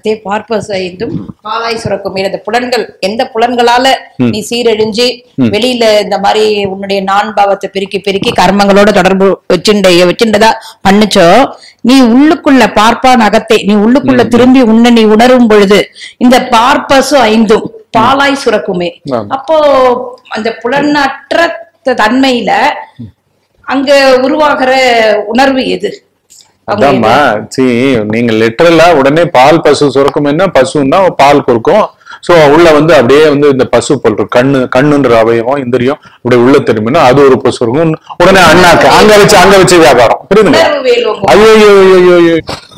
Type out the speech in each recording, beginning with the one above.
நகத்தே பார்ப்பஸ் ஐந்தும் பாலாய் சுரக்கும் இந்த புலன்கள் எந்த புலன்களால நீ சீரழிஞ்சு வெளியில இந்த மாதிரி உன்னுடைய நான் பாவத்தை பெருக்கி பெருக்கி கர்மங்களோட தொடர்பு வச்சுண்ட வச்சுண்டதா பண்ணுச்சோ நீ உள்ளுக்குள்ள பார்ப்பா நகத்தை நீ உள்ளுக்குள்ள திரும்பி உன்னை நீ உணரும் பொழுது இந்த பார்ப்பசு ஐந்தும் பாலாய் சுரக்குமே ஆமா. அப்போ அந்த புலனற்ற தன்மையில அங்க உருவாகிற உணர்வு எது அங்க அதாம்மா சி நீங்க லிட்டரலா உடனே பால் பசு சுரக்கும்னா பசுன்னா பால் கொடுக்கும் சோ உள்ள வந்து அப்படியே வந்து இந்த பசு போல் இருக்கும். கண்ணு கண்ணுன்ற அவயவம் இந்திரியம் அப்படியே உள்ள திரும்பினா அது ஒரு பசு இருக்கும் உடனே அண்ணாக்கு அங்க வச்சு அங்க வச்சு வியாபாரம் புரியுதுங்களா உணர்வு வேலுங்க ஐயோ ஐயோ ஐயோ ஐயோ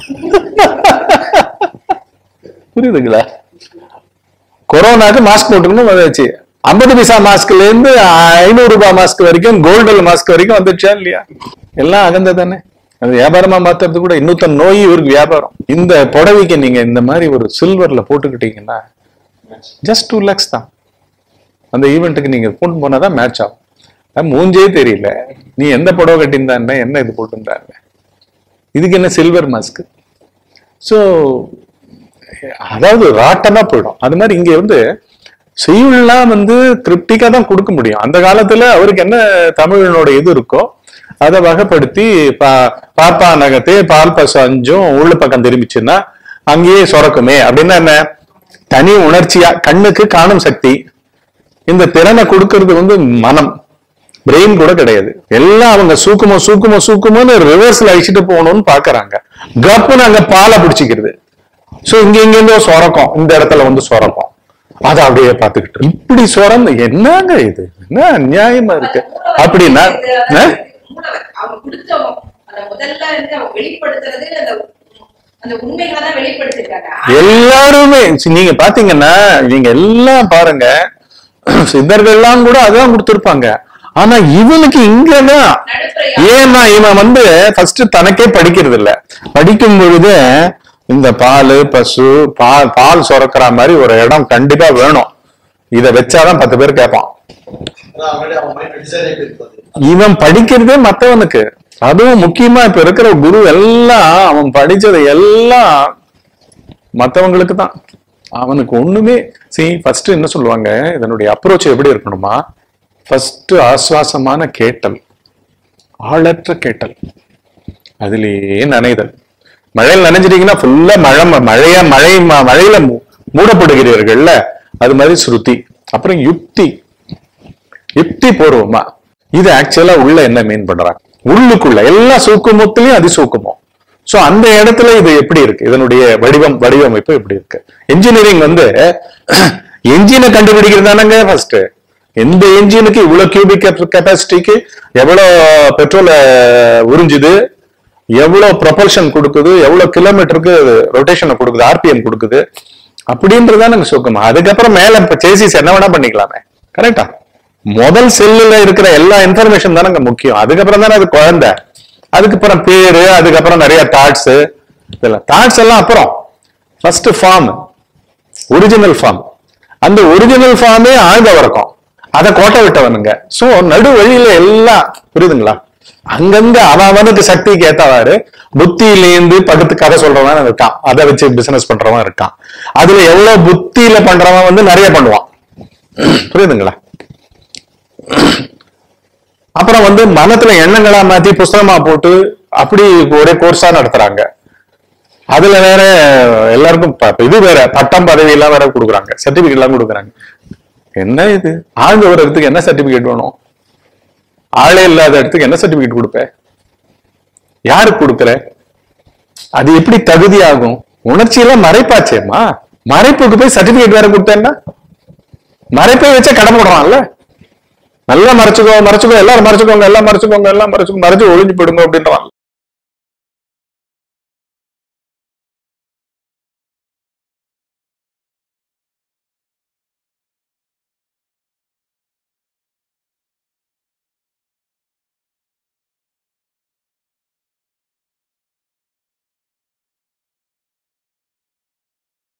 புரியுதுங்களா கொரோனாக்கு மாஸ்க் போட்டுக்கணும் வந்தாச்சு ஐம்பது பைசா மாஸ்க்ல இருந்து ஐநூறு ரூபாய் மாஸ்க் வரைக்கும் கோல்டல் மாஸ்க் வரைக்கும் வந்துச்சா இல்லையா எல்லாம் அகந்த தானே அது வியாபாரமா மாத்துறது கூட இன்னொருத்த நோய் இவருக்கு வியாபாரம் இந்த புடவைக்கு நீங்க இந்த மாதிரி ஒரு சில்வர்ல போட்டுக்கிட்டீங்கன்னா ஜஸ்ட் டூ லேக்ஸ் தான் அந்த ஈவெண்ட்டுக்கு நீங்க போட்டு போனாதான் மேட்ச் ஆகும் அது மூஞ்சே தெரியல நீ எந்த புடவை கட்டியிருந்தா என்ன என்ன இது போட்டிருந்தா என்ன இதுக்கு என்ன சில்வர் மாஸ்க் ஸோ அதாவது ராட்டமா போயிடும் அது மாதிரி இங்க வந்து செய்யுள்லாம் வந்து கிரிப்டிக்கா தான் கொடுக்க முடியும் அந்த காலத்துல அவருக்கு என்ன தமிழனோட இது இருக்கோ அதை வகைப்படுத்தி பா பாப்பா நகத்தே பால் பசு அஞ்சும் உள்ள பக்கம் திரும்பிச்சுன்னா அங்கேயே சுரக்குமே அப்படின்னா என்ன தனி உணர்ச்சியா கண்ணுக்கு காணும் சக்தி இந்த திறனை கொடுக்கறது வந்து மனம் பிரெயின் கூட கிடையாது எல்லாம் அவங்க சூக்குமோ சூக்குமோ சூக்குமோன்னு ரிவர்ஸ்ல அழிச்சிட்டு போகணும்னு பாக்குறாங்க கப்புன்னு அங்க பாலை பிடிச்சிக்கிறது சோ இங்க இங்க இருந்து ஒரு சொரக்கம் இந்த இடத்துல வந்து சொரக்கம் அதை அப்படியே பாத்துக்கிட்டு இப்படி சொரந்து என்னங்க இது என்ன அநியாயமா இருக்கு அப்படின்னா ஆ? அவங்க கொடுத்தவங்க அந்த முதல்ல இருந்து அவங்க வெளிப்படுத்துறது அந்த அந்த உண்மைகளை தான் வெளிப்படுத்திருக்காங்க எல்லாருமே சி, நீங்க பாத்தீங்கன்னா நீங்க எல்லாம் பாருங்க சித்தர்கள்லாம் கூட அதான் கொடுத்திருப்பாங்க ஆனா இவனுக்கு இங்கதான் நடுப்புற ஏன்னா இவன் வந்து ஃபர்ஸ்ட் தனக்கே படிக்கிறது இல்ல படிக்கும் பொழுது இந்த பால் பசு பால் பால் சுரக்கிற மாதிரி ஒரு இடம் கண்டிப்பா வேணும் இத வச்சாதான் பத்து பேர் கேட்பான் அதான் already அவன் mind design ஆயிட்டு இருப்பாரு. இவன் படிக்கிறதே மத்தவனுக்கு அதுவும் முக்கியமா இப்ப இருக்கிற குரு எல்லாம் அவன் படிச்சது எல்லாம் மத்தவங்களுக்கு தான் அவனுக்கு ஒண்ணுமே see ஃபர்ஸ்ட் என்ன சொல்லுவாங்க இதனுடைய அப்ரோச் எப்படி இருக்கணுமா ஃபர்ஸ்ட் ஆஸ்வாசமான கேட்டல் ஆளற்ற கேட்டல் அதுலயே நனைதல் மழையில் நனைஞ்சிட்டீங்கன்னா ஃபுல்லா மழை மழையா மழை ம- மழையில மூ- மூடப்படுகிறீர்கள்ல அது மாதிரி ஸ்ருதி அப்புறம் யுக்தி யுக்தி பூர்வமா இது ஆக்சுவலா உள்ள என்ன மீன் பண்றாங்க உள்ளுக்குள்ள எல்லா சூக்குமத்திலையும் அதி சூக்குமம் சோ அந்த இடத்துல இது எப்படி இருக்கு இதனுடைய வடிவம் வடிவமைப்பு எப்படி இருக்கு இன்ஜினியரிங் வந்து என்ஜினை கண்டுபிடிக்கிறது தானங்க ஃபர்ஸ்ட் எந்த என்ஜினுக்கு இவ்வளவு கியூபிக் கெப்பாசிட்டிக்கு எவ்வளவு பெட்ரோலை உறிஞ்சுது எவ்வளவு ப்ரொபல்ஷன் கொடுக்குது எவ்வளவு கிலோமீட்டருக்கு ரொட்டேஷனை கொடுக்குது ஆர்பிஎம் கொடுக்குது அப்படின்றதுதான் நாங்க சுக்கமா அதுக்கப்புறம் மேல இப்ப சேசிஸ் என்ன வேணா பண்ணிக்கலாமே கரெக்டா முதல் செல்லுல இருக்கிற எல்லா இன்ஃபர்மேஷன் தானங்க முக்கியம் அதுக்கப்புறம் தானே அது குழந்தை அதுக்கப்புறம் பேரு அதுக்கப்புறம் நிறைய தாட்ஸ் இதெல்லாம் தாட்ஸ் எல்லாம் அப்புறம் ஃபர்ஸ்ட் ஃபார்ம் ஒரிஜினல் ஃபார்ம் அந்த ஒரிஜினல் ஃபார்மே ஆழ்ந்த வழக்கம் அதை கோட்டை விட்டவனுங்க சோ நடு வழியில எல்லாம் புரியுதுங்களா அங்கங்க அவன் அவனுக்கு சக்திக்கு ஏத்தவாறு புத்தியிலேந்து பகுத்து கதை சொல்றவன் இருக்கான் அதை வச்சு பிசினஸ் பண்றவன் இருக்கான் அதுல எவ்வளவு புத்தியில பண்றவன் வந்து நிறைய பண்ணுவான் புரியுதுங்களா அப்புறம் வந்து மனத்துல எண்ணங்களா மாத்தி புஸ்தகமா போட்டு அப்படி ஒரே கோர்ஸா நடத்துறாங்க அதுல வேற எல்லாருக்கும் ப- இது வேற பட்டம் பதவி எல்லாம் வேற கொடுக்குறாங்க சர்டிபிகேட் எல்லாம் கொடுக்குறாங்க என்ன இது ஆழ்ந்த ஒரு இடத்துக்கு என்ன சர்டிபிகேட் வேணும் ஆளே இல்லாத இடத்துக்கு என்ன சர்டிபிகேட் கொடுப்ப யாருக்கு கொடுக்குற அது எப்படி தகுதியாகும் உணர்ச்சியெல்லாம் மறைப்பாச்சேம்மா மறைப்புக்கு போய் சர்டிபிகேட் வேற கொடுத்தேன்னா மறைப்பை வச்சா கடை போடுறான்ல நல்லா மறைச்சுக்கோ மறைச்சுக்கோ எல்லாரும் மறைச்சுக்கோங்க எல்லாம் மறைச்சுக்கோங்க எல்லாம் மறைச்சுக்கோ மறைச்சு ஒளிஞ்சு போயிடுங்க அப்படின்றவான்ல